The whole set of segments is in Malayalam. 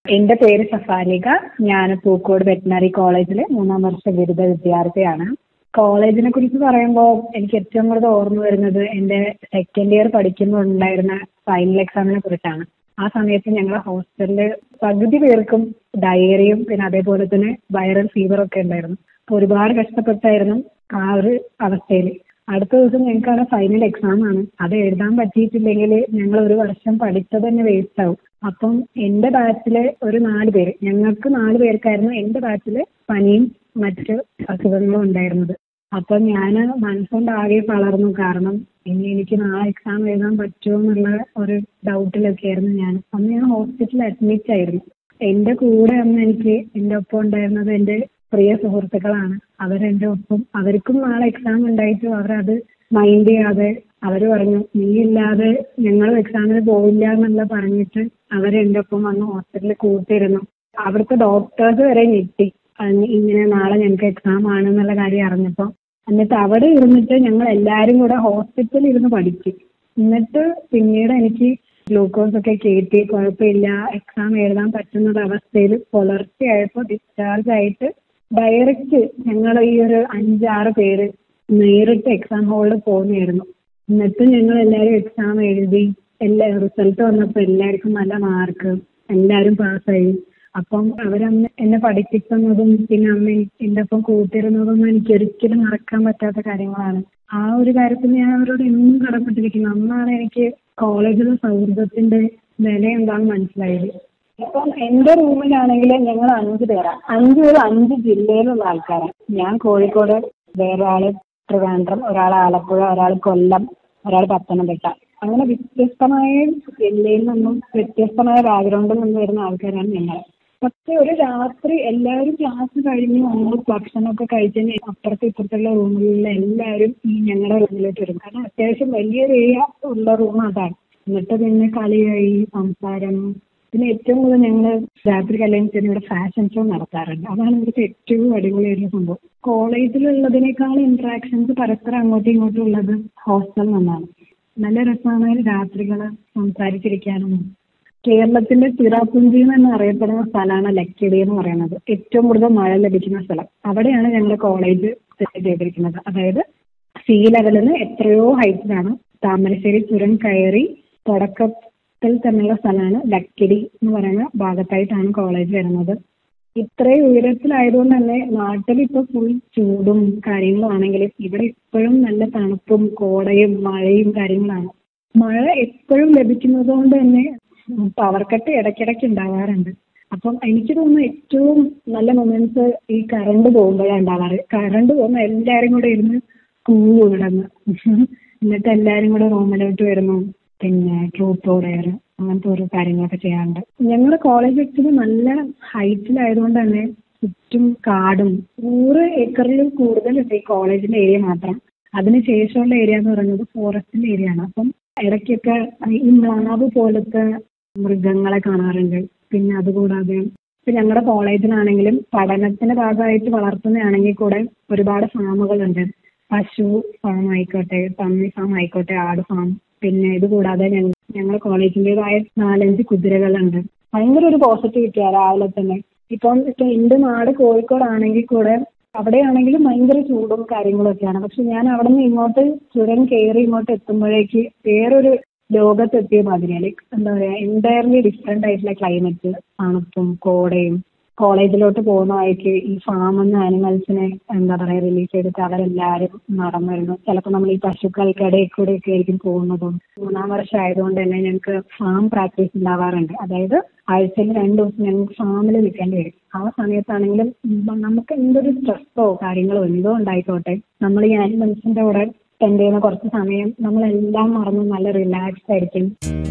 എന്റെ പേര് സഫാലിക ഞാൻ പൂക്കോട് വെറ്റിനറി കോളേജിലെ മൂന്നാം വർഷ ബിരുദ വിദ്യാർത്ഥിയാണ് കോളേജിനെ കുറിച്ച് പറയുമ്പോൾ എനിക്ക് ഏറ്റവും കൂടുതൽ ഓർമ്മ വരുന്നത് എൻ്റെ സെക്കൻഡ് ഇയർ പഠിക്കുമ്പോൾ ഉണ്ടായിരുന്ന ഫൈനൽ എക്സാമിനെ കുറിച്ചാണ് ആ സമയത്ത് ഞങ്ങളുടെ ഹോസ്റ്റലിൽ പകുതി പേർക്കും ഡയേറിയും പിന്നെ അതേപോലെ തന്നെ വൈറൽ ഫീവറും ഒക്കെ ഉണ്ടായിരുന്നു അപ്പോൾ ഒരുപാട് കഷ്ടപ്പെട്ടായിരുന്നു ആ ഒരു അവസ്ഥയിൽ അടുത്ത ദിവസം ഞങ്ങൾക്കാണ് ഫൈനൽ എക്സാം ആണ് അത് എഴുതാൻ പറ്റിയിട്ടില്ലെങ്കിൽ ഞങ്ങൾ ഒരു വർഷം പഠിച്ചത് തന്നെ വേസ്റ്റ് ആവും അപ്പം എൻ്റെ ബാച്ചിൽ ഒരു നാല് പേര് ഞങ്ങൾക്ക് നാല് പേർക്കായിരുന്നു എൻ്റെ ബാച്ചിൽ പനിയും മറ്റ് അസുഖങ്ങളും ഉണ്ടായിരുന്നത് അപ്പം ഞാൻ മനസ്സുകൊണ്ട് ആകെ തളർന്നു കാരണം ഇനി എനിക്ക് നാളെ എക്സാം എഴുതാൻ പറ്റുമോ എന്നുള്ള ഒരു ഡൗട്ടിലൊക്കെ ആയിരുന്നു ഞാൻ അന്ന് ഞാൻ ഹോസ്പിറ്റലിൽ അഡ്മിറ്റ് ആയിരുന്നു എൻ്റെ കൂടെ അന്ന് എനിക്ക് എൻ്റെ ഒപ്പം ഉണ്ടായിരുന്നത് എൻ്റെ പ്രിയ സുഹൃത്തുക്കളാണ് അവരെൻ്റെ ഒപ്പം അവർക്കും നാളെ എക്സാം ഉണ്ടായിട്ടും അവരത് മൈൻഡ് ചെയ്യാതെ അവർ പറഞ്ഞു നീ ഇല്ലാതെ ഞങ്ങൾ എക്സാമിന് പോവില്ല എന്നുള്ള പറഞ്ഞിട്ട് അവരെൻ്റെ ഒപ്പം വന്ന് ഹോസ്പിറ്റലിൽ കൂട്ടിയിരുന്നു അവിടുത്തെ ഡോക്ടേഴ്സ് വരെ ഞെട്ടി അന്ന് ഇങ്ങനെ നാളെ ഞങ്ങൾക്ക് എക്സാം ആണെന്നുള്ള കാര്യം അറിഞ്ഞപ്പോൾ എന്നിട്ട് അവിടെ ഇരുന്നിട്ട് ഞങ്ങൾ എല്ലാവരും കൂടെ ഹോസ്പിറ്റലിൽ ഇരുന്ന് പഠിച്ചു എന്നിട്ട് പിന്നീട് എനിക്ക് ഗ്ലൂക്കോസ് ഒക്കെ കയറ്റി കുഴപ്പമില്ല എക്സാം എഴുതാൻ പറ്റുന്ന അവസ്ഥയിൽ പുലർച്ചെയായപ്പോൾ ഡിസ്ചാർജ് ആയിട്ട് ഡയറക്റ്റ് ഞങ്ങൾ ഈ ഒരു അഞ്ചാറ് പേര് നേരിട്ട് എക്സാം ഹാളിൽ പോകുന്നതായിരുന്നു എന്നിട്ട് ഞങ്ങൾ എല്ലാവരും എക്സാം എഴുതി എല്ലാ റിസൾട്ട് വന്നപ്പോൾ എല്ലാവർക്കും നല്ല മാർക്ക് എല്ലാവരും പാസ്സായി അപ്പം അവരന്ന് എന്നെ പഠിപ്പിക്കുന്നതും പിന്നെ അന്ന് എൻ്റെ ഒപ്പം കൂട്ടിരുന്നതും എനിക്ക് ഒരിക്കലും മറക്കാൻ പറ്റാത്ത കാര്യങ്ങളാണ് ആ ഒരു കാര്യത്തിൽ ഞാൻ അവരോട് എന്നും കടപ്പെട്ടിരിക്കുന്നു അന്നാണ് എനിക്ക് കോളേജിലെ സൗഹൃദത്തിന്റെ വില എന്താണെന്ന് മനസ്സിലായത് ഇപ്പം എൻ്റെ റൂമിലാണെങ്കിൽ ഞങ്ങൾ അഞ്ച് പേരാണ് അഞ്ച് പേരും അഞ്ച് ജില്ലയിലുള്ള ആൾക്കാരാണ് ഞാൻ കോഴിക്കോട് വേറൊരാള് ട്രിവാൻഡ്രം ഒരാൾ ആലപ്പുഴ ഒരാൾ കൊല്ലം ഒരാൾ പത്തനംതിട്ട അങ്ങനെ വ്യത്യസ്തമായ ജില്ലയിൽ നിന്നും വ്യത്യസ്തമായ ബാക്ക്ഗ്രൗണ്ടിൽ നിന്നും വരുന്ന ആൾക്കാരാണ് ഞങ്ങൾ പക്ഷെ ഒരു രാത്രി എല്ലാവരും ക്ലാസ് കഴിഞ്ഞ് വന്ന് ഭക്ഷണമൊക്കെ കഴിച്ചതിന് അപ്പുറത്തെ ഇപ്പുറത്തുള്ള റൂമിലുള്ള എല്ലാവരും ഈ ഞങ്ങളുടെ റൂമിലോട്ട് വരും കാരണം അത്യാവശ്യം വലിയൊരു ഏരിയ ഉള്ള റൂം അതാണ് എന്നിട്ട് പിന്നെ കളിയായി സംസാരം പിന്നെ ഏറ്റവും കൂടുതൽ ഞങ്ങൾ രാത്രി കല്യാണത്തിന് ഇവിടെ ഫാഷൻ ഷോ നടത്താറുണ്ട് അതാണ് ഇവിടുത്തെ ഏറ്റവും അടിപൊളിയായിട്ടുള്ള സംഭവം കോളേജിലുള്ളതിനേക്കാൾ ഇന്ററാക്ഷൻസ് പരസ്പരം അങ്ങോട്ടും ഇങ്ങോട്ടും ഉള്ളത് ഹോസ്റ്റലിൽ നിന്നാണ് നല്ല രസമാണ് രാത്രികൾ സംസാരിച്ചിരിക്കാനും കേരളത്തിന്റെ ചിറാപുഞ്ചി എന്ന് അറിയപ്പെടുന്ന സ്ഥലമാണ് ലക്കിടി എന്ന് പറയുന്നത് ഏറ്റവും കൂടുതൽ മഴ ലഭിക്കുന്ന സ്ഥലം അവിടെയാണ് ഞങ്ങളുടെ കോളേജ് സെറ്റ് ചെയ്തിരിക്കുന്നത് അതായത് സീ ലെവലിൽ നിന്ന് എത്രയോ ഹൈറ്റിലാണ് താമരശ്ശേരി ചുരം കയറി തുടക്കത്തിൽ തന്നെയുള്ള സ്ഥലമാണ് ലക്കിടി എന്ന് പറയുന്ന ഭാഗത്തായിട്ടാണ് കോളേജ് വരുന്നത് ഇത്രയും ഉയരത്തിലായതുകൊണ്ട് തന്നെ നാട്ടിൽ ഇപ്പൊ ഫുൾ ചൂടും കാര്യങ്ങളും ആണെങ്കിലും ഇവിടെ ഇപ്പോഴും നല്ല തണുപ്പും കോടയും മഴയും കാര്യങ്ങളാണ് മഴ എപ്പോഴും ലഭിക്കുന്നത് കൊണ്ട് തന്നെ പവർ കട്ട് ഇടയ്ക്കിടയ്ക്ക് ഉണ്ടാവാറുണ്ട് അപ്പം എനിക്ക് തോന്നുന്നു ഏറ്റവും നല്ല മൊമെന്റ്സ് ഈ കറണ്ട് പോകുമ്പോഴാണ് ഉണ്ടാവാറ് കറണ്ട് പോകുമ്പോൾ എല്ലാവരും കൂടെ ഇരുന്ന് കൂവും കിടന്ന് എന്നിട്ട് എല്ലാവരും കൂടെ റൂമിലോട്ട് വരുന്നു പിന്നെ ട്രൂത്ത് ഓർഡർ അങ്ങനത്തെ ഓരോ കാര്യങ്ങളൊക്കെ ചെയ്യാറുണ്ട് ഞങ്ങളുടെ കോളേജ് ആക്ച്വലി നല്ല ഹൈറ്റിലായതുകൊണ്ട് തന്നെ ചുറ്റും കാടും നൂറ് ഏക്കറിൽ കൂടുതലുണ്ട് ഈ കോളേജിന്റെ ഏരിയ മാത്രം അതിന് ശേഷമുള്ള ഏരിയ എന്ന് പറയുന്നത് ഫോറസ്റ്റിന്റെ ഏരിയ ആണ് അപ്പം ഇടയ്ക്കൊക്കെ ഈ മ്ലാവ് പോലത്തെ മൃഗങ്ങളെ കാണാറുണ്ട് പിന്നെ അതുകൂടാതെ ഇപ്പൊ ഞങ്ങളുടെ കോളേജിലാണെങ്കിലും പഠനത്തിന്റെ ഭാഗമായിട്ട് വളർത്തുന്നതാണെങ്കിൽ കൂടെ ഒരുപാട് ഫാമുകളുണ്ട് പശു ഫാം ആയിക്കോട്ടെ പന്നി ഫാം ആയിക്കോട്ടെ ആട് ഫാം പിന്നെ ഇത് കൂടാതെ ഞങ്ങളുടെ കോളേജിൻ്റെതായ നാലഞ്ച് കുതിരകളുണ്ട് ഭയങ്കര ഒരു പോസിറ്റിവിറ്റിയാണ് രാവിലെ തന്നെ ഇപ്പം ഇപ്പൊ എന്റെ നാട് കോഴിക്കോടാണെങ്കിൽ കൂടെ അവിടെയാണെങ്കിലും ഭയങ്കര ചൂടും കാര്യങ്ങളും ഒക്കെയാണ് പക്ഷെ ഞാൻ അവിടെ നിന്ന് ഇങ്ങോട്ട് ചുരം കയറി ഇങ്ങോട്ട് എത്തുമ്പോഴേക്ക് വേറൊരു ലോകത്തെത്തിയ മാതിരിയാണ് ലൈക്ക് എന്താ പറയാ എൻറ്റയർലി ഡിഫറെന്റ് ആയിട്ടുള്ള ക്ലൈമറ്റ് തണുപ്പും കോടയും കോളേജിലോട്ട് പോകുന്ന വഴിക്ക് ഈ ഫാമിൽ നിന്ന് ആനിമൽസിനെ എന്താ പറയാ റിലീസ് ചെയ്തിട്ട് അവരെല്ലാവരും നടന്നു വരുന്നു ചിലപ്പോൾ നമ്മൾ ഈ പശുക്കൾക്കിടയിൽ കൂടെ ഒക്കെ ആയിരിക്കും പോകുന്നതും മൂന്നാം വർഷം ആയതുകൊണ്ട് തന്നെ ഞങ്ങൾക്ക് ഫാം പ്രാക്ടീസ് ഉണ്ടാവാറുണ്ട് അതായത് ആഴ്ചയിൽ രണ്ട് ദിവസം ഞങ്ങൾക്ക് ഫാമിൽ നിൽക്കേണ്ടി വരും ആ സമയത്താണെങ്കിലും നമുക്ക് എന്തൊരു സ്ട്രെസ്സോ കാര്യങ്ങളോ എന്തോ ഉണ്ടായിക്കോട്ടെ നമ്മൾ ഈ ആനിമൽസിന്റെ കൂടെ സ്പെൻഡ് ചെയ്യുന്ന കുറച്ച് സമയം നമ്മളെല്ലാം മറന്ന് നല്ല റിലാക്സ്ഡ് ആയിരിക്കും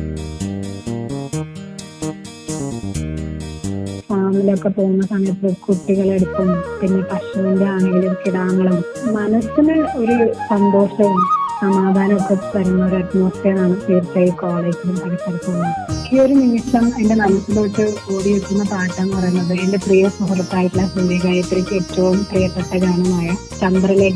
ഫാമിലൊക്കെ പോകുന്ന സമയത്ത് കുട്ടികളെടുക്കും പിന്നെ പശുവിന്റെ ആണെങ്കിലും കിടാങ്ങളും മനസ്സിന് ഒരു സന്തോഷവും സമാധാനവും ഒക്കെ തരുന്ന ഒരു അറ്റ്മോസ്ഫിയറാണ് തീർച്ചയായും കോളേജിലും പരിസരത്തും ഈ ഒരു നിമിഷം എന്റെ മനസ്സിലോട്ട് ഓടി വെക്കുന്ന പാട്ടെന്ന് പറയുന്നത് എന്റെ പ്രിയ സുഹൃത്തായിട്ടുള്ള സുന്ദി ഗായത്രിക്ക് ഏറ്റവും പ്രിയപ്പെട്ട ഗാനമായ ചന്ദ്രലേഖ